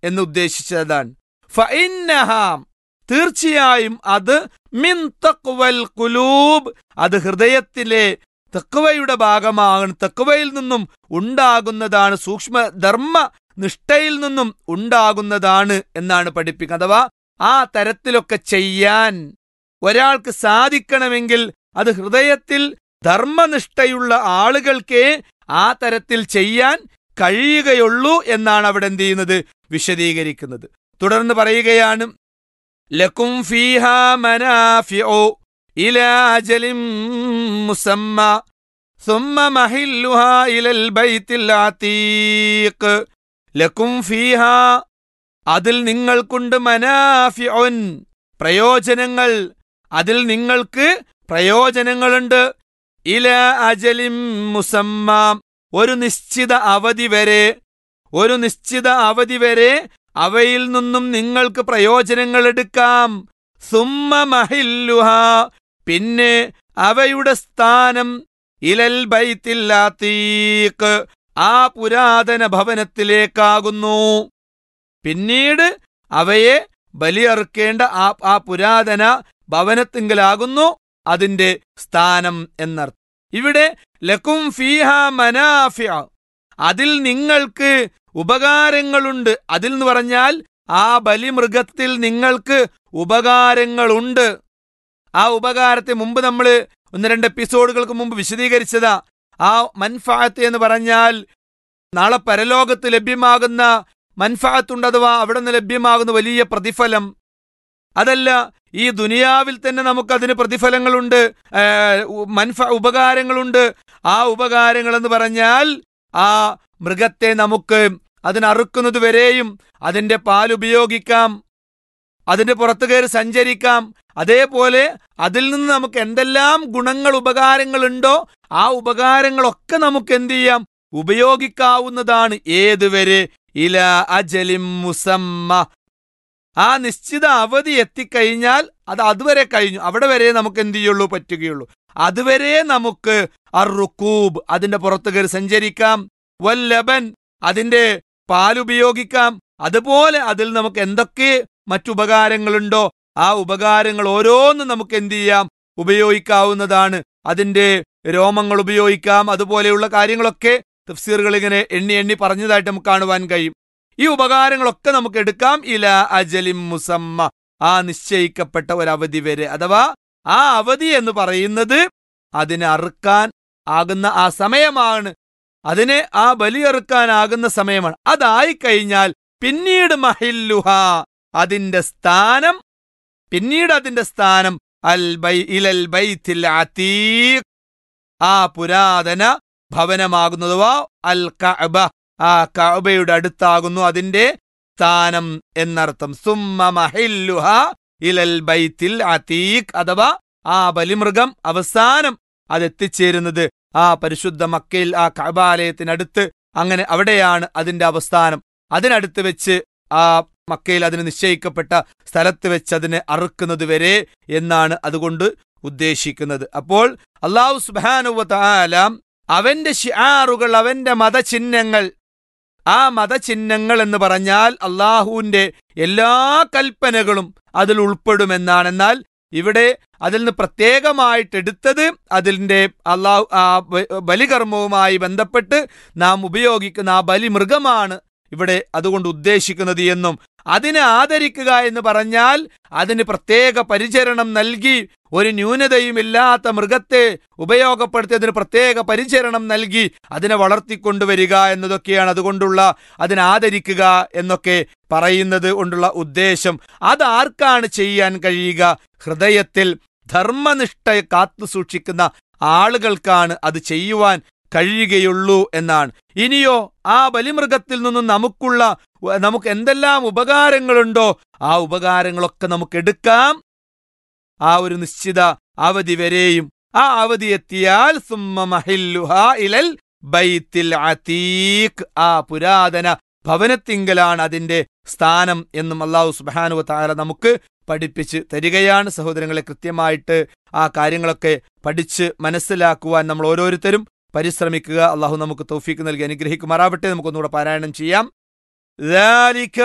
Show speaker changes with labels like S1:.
S1: എന്ന് ഉദ്ദേശിച്ചതാണ് ഫഇന്നഹ തീർച്ചയായും അത് മിൻ തഖ്വൽ ഖുലൂബ് അത് ഹൃദയത്തിലെ തക്വയുടെ ഭാഗമാണ് തക്വയിൽ നിന്നും ഉണ്ടാകുന്നതാണ് സൂക്ഷ്മ ധർമ്മ നിഷ്ഠയിൽ നിന്നും ഉണ്ടാകുന്നതാണ് എന്നാണ് പഠിപ്പിക്കുന്നത് അഥവാ ആ തരത്തിലൊക്കെ ചെയ്യാൻ ഒരാൾക്ക് സാധിക്കണമെങ്കിൽ അത് ഹൃദയത്തിൽ ധർമ്മനിഷ്ഠയുള്ള ആളുകൾക്കേ ആ തരത്തിൽ ചെയ്യാൻ കഴിയുകയുള്ളൂ എന്നാണ് അവിടെ എന്ത് ചെയ്യുന്നത് വിശദീകരിക്കുന്നത് തുടർന്ന് പറയുകയാണ് ലക്കും ഫീഹ മനാഫിഉ ഇലാ അജലിൻ മുസമ്മ ثم محلها إلى البيت العتيق ലക്കും ഫീഹ അതിൽ നിങ്ങൾക്കുണ്ട് മനാഫിഉൻ പ്രയോജനങ്ങൾ അതിൽ നിങ്ങൾക്ക് പ്രയോജനങ്ങളുണ്ട് ഇല അജലിം മുസമ്മ ഒരു നിശ്ചിത അവധി വരെ ഒരു നിശ്ചിത അവധി വരെ അവയിൽ നിന്നും നിങ്ങൾക്ക് പ്രയോജനങ്ങൾ എടുക്കാം സുമ്മ മഹില്ലുഹ പിന്നെ അവയുടെ സ്ഥാനം ഇലൽ ബൈത്തില്ലാത്തീക്ക് ആ പുരാതന ഭവനത്തിലേക്കാകുന്നു പിന്നീട് അവയെ ബലിയറുക്കേണ്ട ആ ആ പുരാതന ഭവനത്തിങ്കലാകുന്നു അതിന്റെ സ്ഥാനം എന്നർത്ഥം ഇവിടെ ലക്കും ഫീഹ മനാഫിയ അതിൽ നിങ്ങൾക്ക് ഉപകാരങ്ങളുണ്ട് അതിൽ എന്ന് പറഞ്ഞാൽ ആ ബലിമൃഗത്തിൽ നിങ്ങൾക്ക് ഉപകാരങ്ങളുണ്ട് ആ ഉപകാരത്തെ മുമ്പ് നമ്മൾ ഒന്ന് രണ്ട് എപ്പിസോഡുകൾക്ക് മുമ്പ് വിശദീകരിച്ചതാ ആ മൻഫാത്ത് എന്ന് പറഞ്ഞാൽ നാളെ പരലോകത്ത് ലഭ്യമാകുന്ന മൻഫാത്തുണ്ട് അഥവാ അവിടെ നിന്ന് ലഭ്യമാകുന്ന വലിയ പ്രതിഫലം അതല്ല ഈ ദുനിയാവിൽ തന്നെ നമുക്കതിന് പ്രതിഫലങ്ങളുണ്ട് മൻഫ ഉപകാരങ്ങളുണ്ട് ആ ഉപകാരങ്ങൾ എന്ന് പറഞ്ഞാൽ ആ മൃഗത്തെ നമുക്ക് അതിനറുക്കുന്നത് വരെയും അതിന്റെ പാൽ ഉപയോഗിക്കാം അതിന്റെ പുറത്തു കയറി സഞ്ചരിക്കാം അതേപോലെ അതിൽ നിന്ന് നമുക്ക് എന്തെല്ലാം ഗുണങ്ങൾ ഉപകാരങ്ങളുണ്ടോ ആ ഉപകാരങ്ങളൊക്കെ നമുക്ക് എന്ത് ചെയ്യാം ഉപയോഗിക്കാവുന്നതാണ് ഏതുവരെ ഇല അജലിം മുസമ്മ ആ നിശ്ചിത അവധി എത്തിക്കഴിഞ്ഞാൽ അത് അതുവരെ കഴിഞ്ഞു അവിടെ വരെ നമുക്ക് എന്ത് ചെയ്യുള്ളൂ പറ്റുകയുള്ളൂ അതുവരെ നമുക്ക് അറുക്കൂബ് അതിന്റെ പുറത്തു കയറി സഞ്ചരിക്കാം വല്ലബൻ അതിന്റെ പാലുപയോഗിക്കാം അതുപോലെ അതിൽ നമുക്ക് എന്തൊക്കെ മറ്റുപകാരങ്ങളുണ്ടോ ആ ഉപകാരങ്ങൾ ഓരോന്നും നമുക്ക് എന്ത് ചെയ്യാം ഉപയോഗിക്കാവുന്നതാണ് അതിന്റെ രോമങ്ങൾ ഉപയോഗിക്കാം അതുപോലെയുള്ള കാര്യങ്ങളൊക്കെ തഫ്സീറുകൾ ഇങ്ങനെ എണ്ണി എണ്ണി പറഞ്ഞതായിട്ട് നമുക്ക് കാണുവാൻ കഴിയും ഈ ഉപകാരങ്ങളൊക്കെ നമുക്ക് എടുക്കാം ഇല അജലിം മുസമ്മ ആ നിശ്ചയിക്കപ്പെട്ട ഒരു അവധി വരെ അഥവാ ആ അവധി എന്ന് പറയുന്നത് അതിനെ അറുക്കാൻ ആകുന്ന ആ സമയമാണ് അതിനെ ആ ബലിയെറുക്കാനാകുന്ന സമയമാണ് അതായി കഴിഞ്ഞാൽ പിന്നീട് മഹില്ലുഹ അതിന്റെ സ്ഥാനം പിന്നീട് അതിന്റെ സ്ഥാനം അൽ ബൈ ഇലൽ ബൈത്തിൽ അതീഖ് ആ പുരാതന ഭവനമാകുന്നതുവാ അൽ കഅബ ആ കഅബയുടെ അടുത്താകുന്നു അതിന്റെ സ്ഥാനം എന്നർത്ഥം സുമ്മ മഹില്ലുഹ ഇലൽ ബൈത്തിൽ അതീഖ് അഥവാ ആ ബലിമൃഗം അവസാനം അതെത്തിച്ചേരുന്നത് ആ പരിശുദ്ധ മക്കയിൽ ആ കഅബാലയത്തിനടുത്ത് അങ്ങനെ അവിടെയാണ് അതിന്റെ അവസ്ഥാനം അതിനടുത്ത് വെച്ച് ആ മക്കയിൽ അതിന് നിശ്ചയിക്കപ്പെട്ട സ്ഥലത്ത് വെച്ച് അതിനെ അറുക്കുന്നത് വരെ എന്നാണ് അതുകൊണ്ട് ഉദ്ദേശിക്കുന്നത് അപ്പോൾ അള്ളാഹു സുബാനുവല അവന്റെ ഷിആറുകൾ അവന്റെ മതചിഹ്നങ്ങൾ ആ മതചിഹ്നങ്ങൾ എന്ന് പറഞ്ഞാൽ അള്ളാഹുവിന്റെ എല്ലാ കൽപ്പനകളും അതിൽ ഉൾപ്പെടുമെന്നാണ് എന്നാൽ ഇവിടെ അതിൽ നിന്ന് പ്രത്യേകമായിട്ട് എടുത്തത് അതിൻ്റെ അള്ളാഹു ആ ബലികർമ്മവുമായി ബന്ധപ്പെട്ട് നാം ഉപയോഗിക്കുന്ന ആ ബലിമൃഗമാണ് ഇവിടെ അതുകൊണ്ട് ഉദ്ദേശിക്കുന്നത് എന്നും അതിനെ ആദരിക്കുക എന്ന് പറഞ്ഞാൽ അതിന് പ്രത്യേക പരിചരണം നൽകി ഒരു ന്യൂനതയുമില്ലാത്ത മൃഗത്തെ ഉപയോഗപ്പെടുത്തി അതിന് പ്രത്യേക പരിചരണം നൽകി അതിനെ വളർത്തിക്കൊണ്ടുവരിക എന്നതൊക്കെയാണ് അതുകൊണ്ടുള്ള അതിനെ ആദരിക്കുക എന്നൊക്കെ പറയുന്നത് കൊണ്ടുള്ള ഉദ്ദേശം അതാർക്കാണ് ചെയ്യാൻ കഴിയുക ഹൃദയത്തിൽ ധർമ്മനിഷ്ഠ കാത്തു സൂക്ഷിക്കുന്ന ആളുകൾക്കാണ് അത് ചെയ്യുവാൻ കഴിയുകയുള്ളൂ എന്നാണ് ഇനിയോ ആ ബലിമൃഗത്തിൽ നിന്നും നമുക്കുള്ള നമുക്ക് എന്തെല്ലാം ഉപകാരങ്ങളുണ്ടോ ആ ഉപകാരങ്ങളൊക്കെ നമുക്ക് എടുക്കാം ആ ഒരു നിശ്ചിത അവധി വരെയും ആ അവധി എത്തിയാൽ സുമ്മ മഹില്ലുഹ ഇലൽ ബൈത്തിൽ അതീഖ് ആ പുരാതന ഭവനത്തിങ്കലാണ് അതിന്റെ സ്ഥാനം എന്നും അള്ളാഹു സുബാനു താര നമുക്ക് പഠിപ്പിച്ച് തരികയാണ് സഹോദരങ്ങളെ കൃത്യമായിട്ട് ആ കാര്യങ്ങളൊക്കെ പഠിച്ച് മനസ്സിലാക്കുവാൻ നമ്മൾ ഓരോരുത്തരും പരിശ്രമിക്കുക അള്ളാഹു നമുക്ക് തൗഫീക്ക് നൽകി അനുഗ്രഹിക്കുമാറാവട്ടെ നമുക്കൊന്നുകൂടെ പാരായണം ചെയ്യാം ذلك